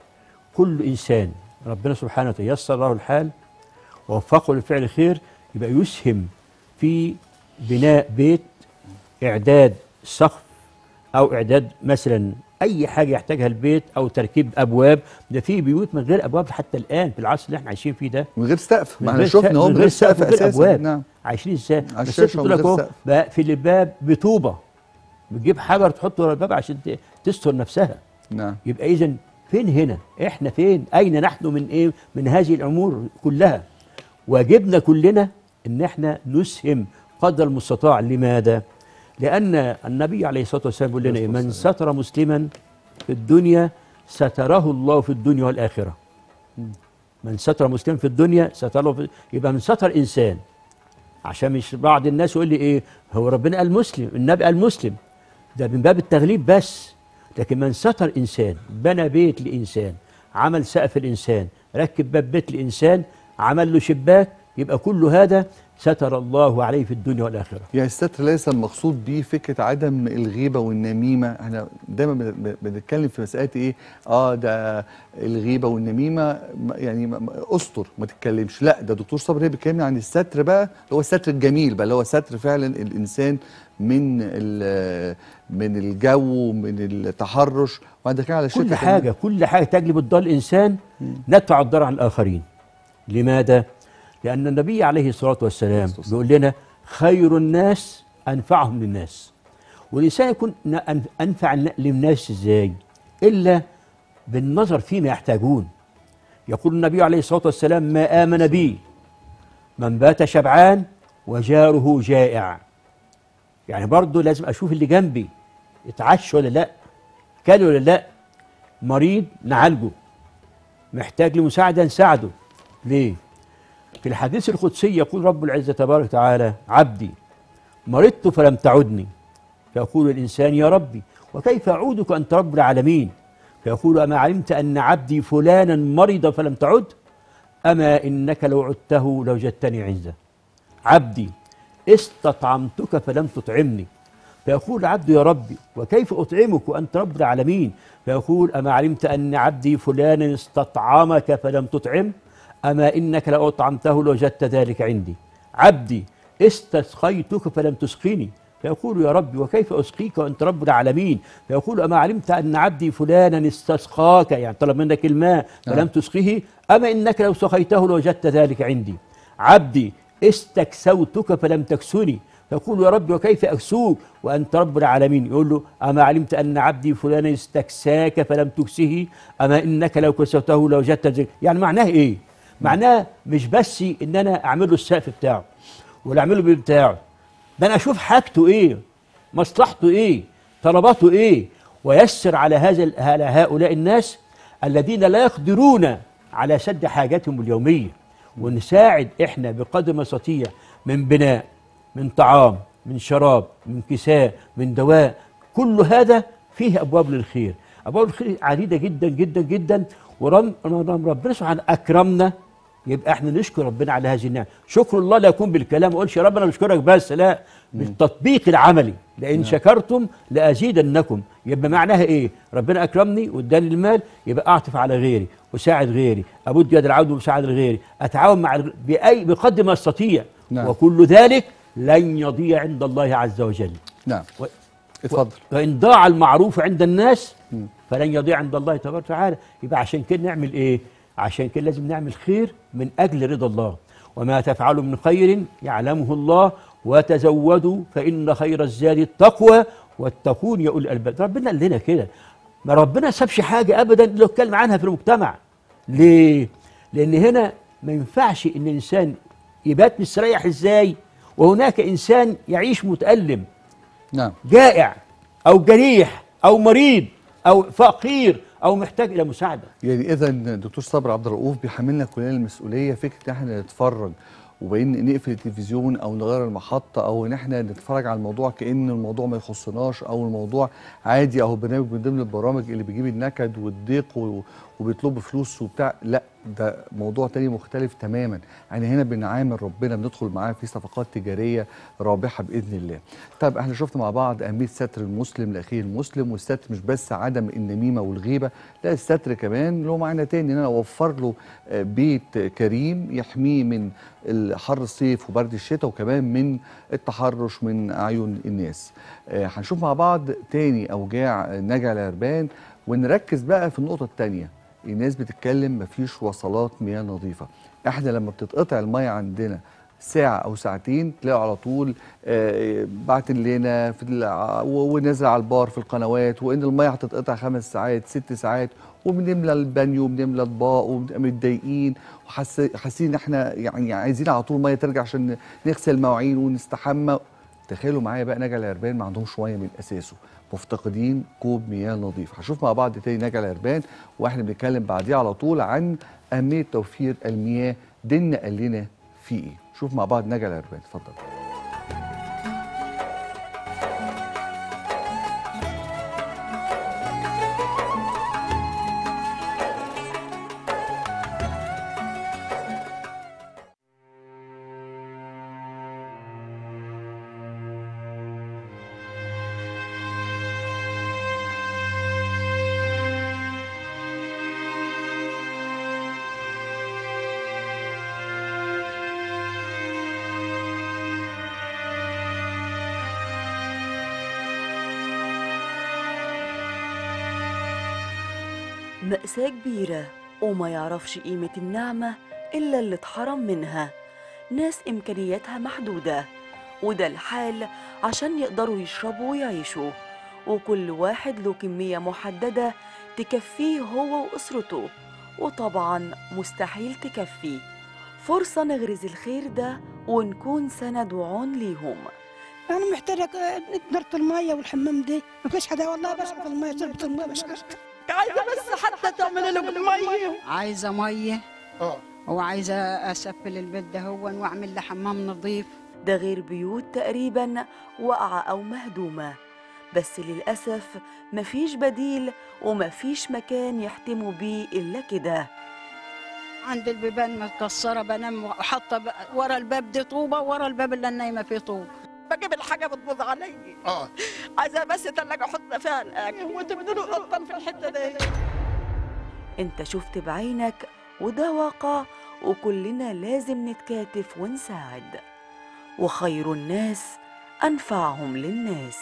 كل انسان ربنا سبحانه وتعالى يسر له الحال ووفقه لفعل الخير يبقى يسهم في بناء بيت اعداد سقف او اعداد مثلا اي حاجه يحتاجها البيت او تركيب ابواب ده في بيوت من غير ابواب حتى الان في العصر اللي احنا عايشين فيه ده من غير سقف ما من احنا غير شفنا سقف- هو من غير سقف من غير اساسا ابواب نعم عايشين ازاي على بس الشاشة بتقول ومن لك غير اهو سقف. بقى في الباب بطوبه بتجيب حجر تحطه ورا الباب عشان ت- تستر نفسها نعم يبقى اذا فين هنا احنا فين اين نحن من ايه من هذه الامور كلها واجبنا كلنا ان احنا نسهم قدر المستطاع لماذا لان النبي عليه الصلاه والسلام بيقول لنا إيه؟ من ستر مسلما في الدنيا ستره الله في الدنيا والاخره من ستر مسلما في الدنيا ستره في يبقى من ستر انسان عشان مش بعض الناس يقول لي ايه هو ربنا قال مسلم النبي قال مسلم ده من باب التغليب بس لكن من ستر انسان بنى بيت لانسان عمل سقف الانسان ركب باب بيت لانسان عمل له شباك يبقى كل هذا ستر الله عليه في الدنيا والاخره يعني الستر ليس المقصود بيه فكره عدم الغيبه والنميمه احنا دايما بن- بن- بنتكلم في مساله ايه اه ده الغيبه والنميمه م- يعني م- م- استر ما تتكلمش لا ده دكتور صبري بيتكلمنا عن الستر بقى اللي هو الستر الجميل بقى اللي هو ستر فعلا الانسان من ال- من الجو من التحرش وعندك كده على كل شركه حاجه كل حاجه تجلب الضر الانسان ندفع الضرر عن الاخرين لماذا لان النبي عليه الصلاه والسلام بيقول لنا خير الناس انفعهم للناس والانسان يكون ن- أن- انفع الن- للناس ازاي الا بالنظر فيما يحتاجون يقول النبي عليه الصلاه والسلام ما امن بي من بات شبعان وجاره جائع يعني برضه لازم اشوف اللي جنبي اتعشى ولا لا كل ولا لا مريض نعالجه محتاج لمساعده نساعده ليه في الحديث القدسي يقول رب العزه تبارك وتعالى عبدي مرضت فلم تعدني فيقول الانسان يا ربي وكيف اعودك انت رب العالمين فيقول اما علمت ان عبدي فلانا مرض فلم تعد اما انك لو عدته لوجدتني عنده عبدي استطعمتك فلم تطعمني فيقول عبد يا ربي وكيف أطعمك وأنت رب العالمين فيقول أما علمت أن عبدي فلانا استطعمك فلم تطعم أما إنك لو أطعمته لوجدت ذلك عندي عبدي استسقيتك فلم تسقني فيقول يا ربي وكيف أسقيك وأنت رب العالمين فيقول أما علمت أن عبدي فلانا استسقاك يعني طلب منك الماء فلم نعم. تسقه أما إنك لو سقيته لوجدت ذلك عندي عبدي استكسوتك فلم تكسني فيقول يا رب وكيف اكسوك وانت رب العالمين يقول له اما علمت ان عبدي فلان استكساك فلم تكسه اما انك لو كسوته لوجدت ذلك يعني معناه ايه معناه مش بس ان انا اعمل له السقف بتاعه ولا اعمل له البيت بتاعه ده انا اشوف حاجته ايه مصلحته ايه طلباته ايه ويسر على هذا على هؤلاء الناس الذين لا يقدرون على سد حاجاتهم اليوميه ونساعد احنا بقدر ما نستطيع من بناء من طعام من شراب من كساء من دواء كل هذا فيه ابواب للخير ابواب الخير عديده جدا جدا جدا ورم رم ربنا سبحانه اكرمنا يبقى احنا نشكر ربنا على هذه النعمه شكر الله لا يكون بالكلام ما اقولش يا رب انا بشكرك بس لا بالتطبيق العملي لان شكرتم لازيدنكم يبقى معناها ايه ربنا اكرمني واداني المال يبقى اعطف على غيري وساعد غيري ابد يد العون ومساعد غيري اتعاون مع الغ- باي بقدر ما استطيع نعم. وكل ذلك لن يضيع عند الله عز وجل نعم و- اتفضل وإن ضاع المعروف عند الناس فلن يضيع عند الله تبارك وتعالى يبقى عشان كده نعمل إيه؟ عشان كده لازم نعمل خير من أجل رضا الله وما تفعلوا من خير يعلمه الله وتزودوا فإن خير الزاد التقوى واتقون يا أولي الألباب ربنا قال لنا كده ما ربنا سابش حاجة أبدا لو اتكلم عنها في المجتمع ليه؟ لأن هنا ما ينفعش إن الإنسان يبات مستريح إزاي وهناك إنسان يعيش متألم نعم جائع او جريح او مريض او فقير او محتاج الى مساعده يعني اذا دكتور صبري عبد الرؤوف بيحملنا كلنا المسؤوليه فكره ان احنا نتفرج وبين نقفل التلفزيون او نغير المحطه او ان احنا نتفرج على الموضوع كان الموضوع ما يخصناش او الموضوع عادي او برنامج من ضمن البرامج اللي بيجيب النكد والضيق و- وبيطلبوا فلوس وبتاع لا ده موضوع تاني مختلف تماما يعني هنا بنعامل ربنا بندخل معاه في صفقات تجاريه رابحه باذن الله طيب احنا شفنا مع بعض اهميه ستر المسلم لاخيه المسلم والستر مش بس عدم النميمه والغيبه لا الستر كمان له معنى تاني ان انا اوفر له آه، بيت كريم يحميه من حر الصيف وبرد الشتاء وكمان من التحرش من اعين الناس آه، هنشوف مع بعض تاني اوجاع نجع العربان ونركز بقى في النقطه التانيه الناس بتتكلم مفيش وصلات مياه نظيفه احنا لما بتتقطع الميه عندنا ساعة أو ساعتين تلاقوا على طول آه، بعتن لنا في الع- و- ونزل على البار في القنوات وإن المية هتتقطع خمس ساعات ست ساعات وبنملى البانيو وبنملى اطباق وبنبقى متضايقين وحاسين ان احنا يعني عايزين على طول ميه ترجع عشان نغسل مواعين ونستحمى تخيلوا معايا بقى نجا العربان ما عندهمش ميه من اساسه مفتقدين كوب مياه نظيف هشوف مع بعض تاني نجا العربان واحنا بنتكلم بعديه على طول عن اهميه توفير المياه ديننا قال لنا في ايه شوف مع بعض نجا العربان اتفضل مأساة كبيرة وما يعرفش قيمة النعمة إلا اللي اتحرم منها ناس إمكانياتها محدودة وده الحال عشان يقدروا يشربوا ويعيشوا وكل واحد له كمية محددة تكفيه هو وأسرته وطبعا مستحيل تكفي فرصة نغرز الخير ده ونكون سند وعون ليهم انا محتاجه نقدرة الميه والحمام دي ما فيش حدا والله بشرب الميه شربت الميه بشرب عايزه بس حتى تعمل له الميه عايزه ميه اه وعايزه اسفل البيت ده هو واعمل له حمام نظيف ده غير بيوت تقريبا واقعة أو مهدومة بس للأسف مفيش بديل ومفيش مكان يحتموا بيه إلا كده عند البيبان متكسره بنام وحاطه ب- ورا الباب دي طوبه ورا الباب اللي أنا نايمه فيه طوب بجيب الحاجه بتبوظ علي اه عايزه بس تلاجه احط فيها الاكل وتبنوا له قطن في الحته دي انت شفت بعينك وده واقع وكلنا لازم نتكاتف ونساعد وخير الناس أنفعهم للناس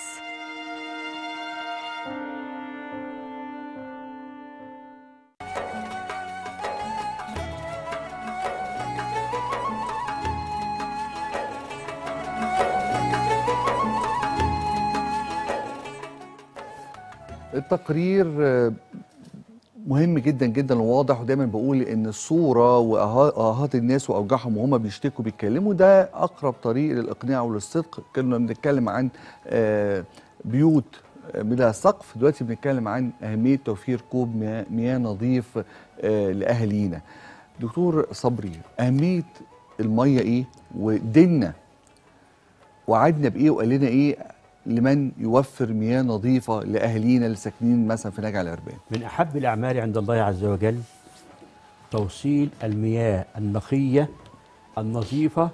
التقرير آه، مهم جدا جدا وواضح ودايما بقول ان الصوره واهات الناس واوجاعهم وهم بيشتكوا بيتكلموا ده اقرب طريق للاقناع وللصدق كنا بنتكلم عن آه، بيوت بلا سقف دلوقتي بنتكلم عن اهميه توفير كوب مياه- مياه نظيف آه، لاهالينا دكتور صبري اهميه الميه ايه وديننا وعدنا بايه وقال لنا ايه لمن يوفر مياه نظيفه لاهالينا اللي ساكنين مثلا في نجع العربان من أحب الأعمال عند الله عز وجل توصيل المياه النقية النظيفة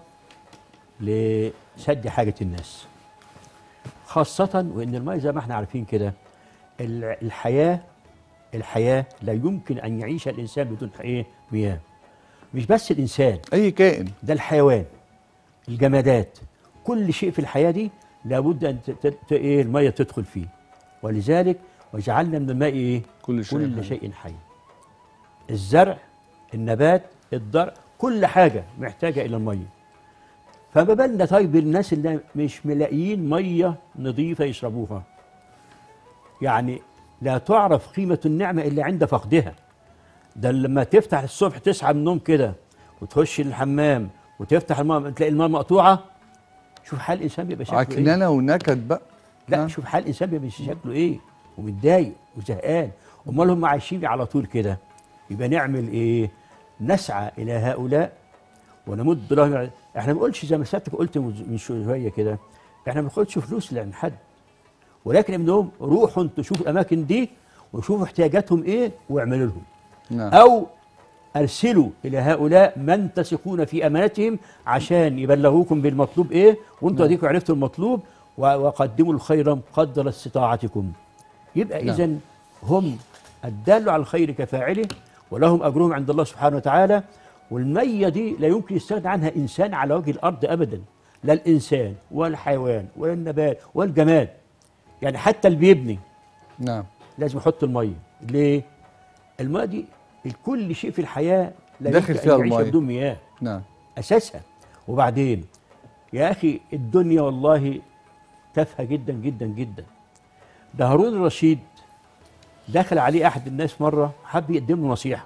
لسد حاجة الناس خاصة وإن المياه زي ما احنا عارفين كده ال- الحياة الحياة لا يمكن أن يعيش الإنسان بدون إيه مياه مش بس الإنسان أي كائن ده الحيوان الجمادات كل شيء في الحياة دي لابد أن ت- ت- ت- إيه المية تدخل فيه ولذلك وجعلنا من الماء إيه كل شيء كل حي. شيء حي الزرع النبات الضرع كل حاجة محتاجة إلى المية فما بالنا طيب الناس اللي مش ملاقيين مية نظيفة يشربوها يعني لا تعرف قيمة النعمة إلا عند فقدها ده لما تفتح الصبح تصحى من النوم كده وتخش الحمام وتفتح الماء تلاقي الماء مقطوعة شوف حال الإنسان بيبقى شكله إيه عكننه ونكد بقى لا شوف حال الانسان بيبقى شكله ايه ومتضايق وزهقان امال هم عايشين على طول كده يبقى نعمل ايه نسعى الى هؤلاء ونمد لهم احنا ما بنقولش زي ما سيادتك قلت من شويه كده احنا ما بناخدش فلوس لعن حد ولكن انهم روحوا انتوا شوفوا الاماكن دي وشوفوا احتياجاتهم ايه واعملوا لهم نعم. او ارسلوا الى هؤلاء من تثقون في امانتهم عشان يبلغوكم بالمطلوب ايه وانتوا نعم. اديكم عرفتوا المطلوب و- وقدموا الخير قدر استطاعتكم يبقى نعم. اذا هم الدال على الخير كفاعله ولهم اجرهم عند الله سبحانه وتعالى والميه دي لا يمكن يستغنى عنها انسان على وجه الارض ابدا لا الانسان ولا الحيوان ولا النبات ولا الجماد يعني حتى اللي بيبني نعم لازم يحط الميه ليه الميه دي كل شيء في الحياه لا داخل يمكن فيها ان يعيش المية. بدون مياه نعم اساسها وبعدين يا اخي الدنيا والله تافهه جدا جدا جدا ده هارون الرشيد دخل عليه احد الناس مره حب يقدم له نصيحه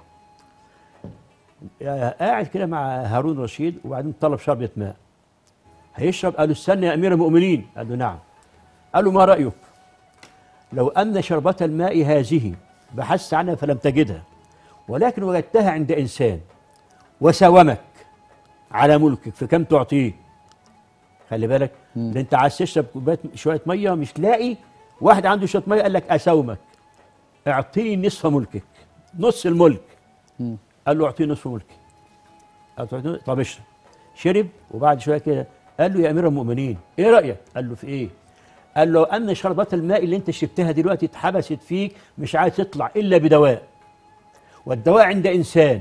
آه، قاعد كده مع هارون الرشيد وبعدين طلب شربة ماء هيشرب قال له استنى يا امير المؤمنين قال له نعم قال له ما رايك لو ان شربة الماء هذه بحثت عنها فلم تجدها ولكن وجدتها عند انسان وساومك على ملكك فكم تعطيه خلي بالك ده انت عايز تشرب كوبايه شويه ميه مش لاقي واحد عنده شويه ميه قال لك اساومك اعطيني نصف ملكك نص الملك مم. قال له اعطيني نصف ملكي قال له أعطيني- طب اشرب شرب وبعد شويه كده قال له يا امير المؤمنين ايه رايك قال له في ايه قال له ان شربات الماء اللي انت شربتها دلوقتي اتحبست فيك مش عايز تطلع الا بدواء والدواء عند انسان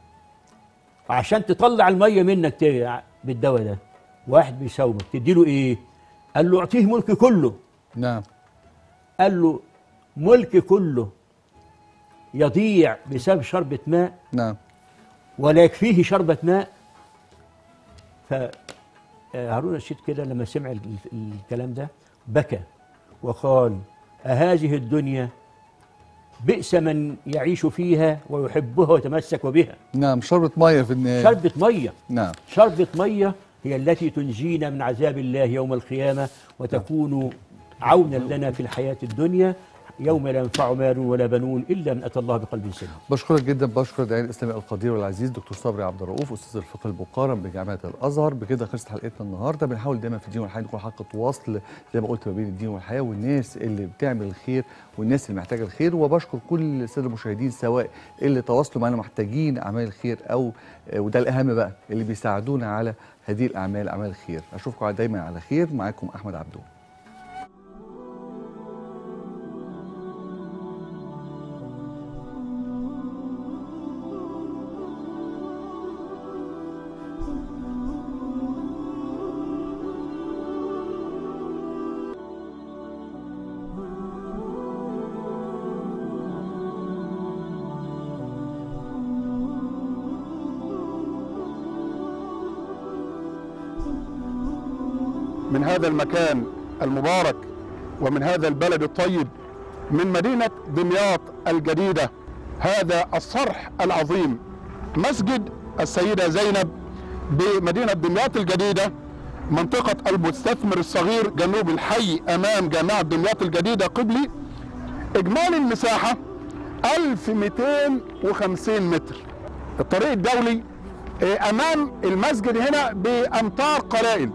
وعشان تطلع الميه منك ت- بالدواء ده واحد بيساومك تديله ايه قال له اعطيه ملك كله نعم قال له ملك كله يضيع بسبب شربة ماء نعم ولا يكفيه شربة ماء ف آه، هارون الرشيد كده لما سمع ال- ال- الكلام ده بكى وقال أهذه الدنيا بئس من يعيش فيها ويحبها ويتمسك بها نعم شربة مية في النهاية شربة مية نعم شربة مية هي التي تنجينا من عذاب الله يوم القيامة وتكون عونا لنا في الحياة الدنيا يوم لا ينفع مال ولا بنون إلا من أتى الله بقلب سليم بشكرك جدا بشكر الداعي الاسلامي القدير والعزيز دكتور صبري عبد الرؤوف استاذ الفقه المقارن بجامعه الازهر بكده خلصت حلقتنا النهارده بنحاول دايما في الدين والحياه نكون حلقه وصل زي ما قلت ما بين الدين والحياه والناس اللي بتعمل الخير والناس اللي محتاجه الخير وبشكر كل الساده المشاهدين سواء اللي تواصلوا معنا محتاجين اعمال الخير او آه، وده الاهم بقى اللي بيساعدونا على هذه الاعمال اعمال الخير اشوفكم دايما على خير معاكم احمد عبدو من هذا المكان المبارك ومن هذا البلد الطيب من مدينة دمياط الجديدة هذا الصرح العظيم مسجد السيدة زينب بمدينة دمياط الجديدة منطقة المستثمر الصغير جنوب الحي أمام جامعة دمياط الجديدة قبلي إجمالي المساحة 1250 متر الطريق الدولي آه، أمام المسجد هنا بأمتار قلائل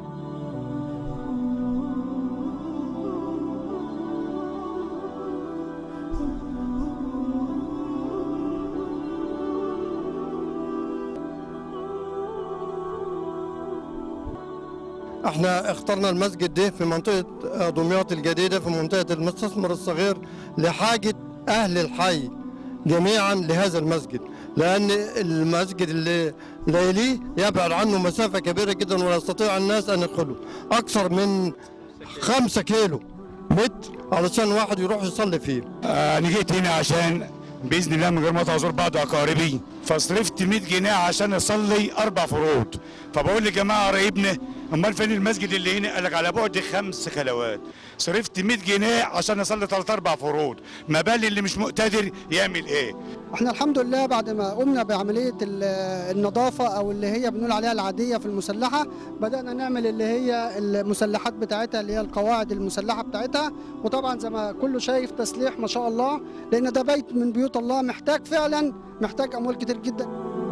احنا اخترنا المسجد ده في منطقة آه، دمياط الجديدة في منطقة المستثمر الصغير لحاجة أهل الحي جميعا لهذا المسجد لأن المسجد اللي اللي يليه يبعد عنه مسافة كبيرة جدا ولا يستطيع الناس أن يدخلوا أكثر من خمسة كيلو متر علشان واحد يروح يصلي فيه آه، انا جيت هنا عشان باذن الله من غير ما ازور بعض اقاربي فصرفت 100 جنيه عشان اصلي اربع فروض فبقول لجماعه قرايبنا امال فين المسجد اللي هنا قال لك على بعد خمس خلوات صرفت 100 جنيه عشان اصلي ثلاث اربع فروض ما بالي اللي مش مقتدر يعمل ايه احنا الحمد لله بعد ما قمنا بعمليه ال- النظافه او اللي هي بنقول عليها العاديه في المسلحه بدانا نعمل اللي هي المسلحات بتاعتها اللي هي القواعد المسلحه بتاعتها وطبعا زي ما كله شايف تسليح ما شاء الله لان ده بيت من بيوت الله محتاج فعلا محتاج اموال كتير جدا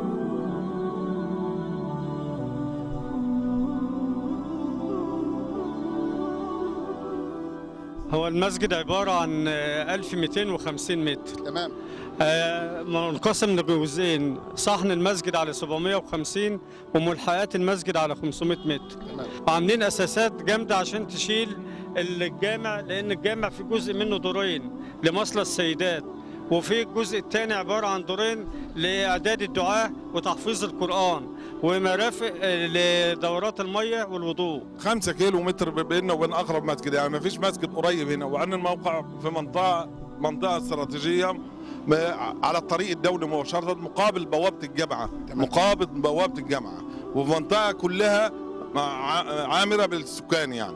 هو المسجد عبارة عن آه، 1250 متر تمام آه، منقسم لجزئين صحن المسجد على 750 وملحقات المسجد على 500 متر تمام وعاملين اساسات جامده عشان تشيل الجامع لان الجامع في جزء منه دورين لمصلى السيدات وفي الجزء الثاني عباره عن دورين لاعداد الدعاء وتحفيظ القران ومرافق آه، لدورات الميه والوضوء خمسة كيلو متر بيننا وبين اقرب مسجد يعني ما فيش مسجد قريب هنا وعن الموقع في منطقه منطقه استراتيجيه م- على الطريق الدولي مباشره مقابل بوابه الجامعه مقابل بوابه الجامعه ومنطقه كلها مع- عامره بالسكان يعني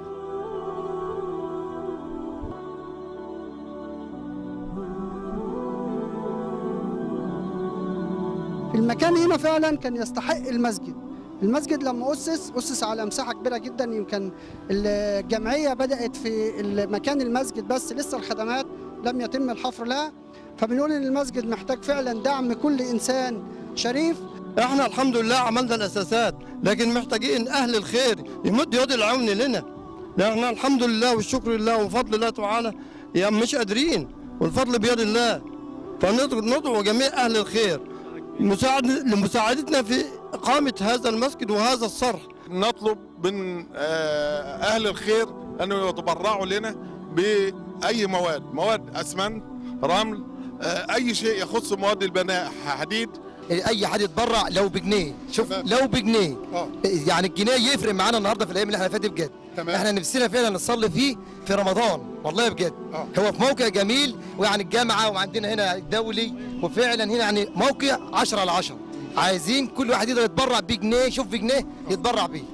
المكان هنا فعلا كان يستحق المسجد المسجد لما أسس أسس على مساحة كبيرة جدا يمكن الجمعية بدأت في مكان المسجد بس لسه الخدمات لم يتم الحفر لها فبنقول إن المسجد محتاج فعلا دعم كل إنسان شريف احنا الحمد لله عملنا الاساسات لكن محتاجين اهل الخير يمد يد العون لنا لان الحمد لله والشكر لله وفضل الله تعالى يا مش قادرين والفضل بيد الله فندعو جميع اهل الخير مساعد لمساعدتنا في اقامه هذا المسجد وهذا الصرح نطلب من آه، اهل الخير انه يتبرعوا لنا باي مواد مواد اسمنت رمل آه، اي شيء يخص مواد البناء حديد اي حد يتبرع لو بجنيه شوف لو بجنيه يعني الجنيه يفرق معانا النهارده في الايام اللي احنا فيها دي بجد تمام. احنا نفسنا فعلا نصلي فيه في رمضان والله بجد هو في موقع جميل ويعني الجامعه وعندنا هنا الدولي وفعلا هنا يعني موقع 10 على 10 عايزين كل واحد يقدر يتبرع بجنيه شوف بجنيه يتبرع بيه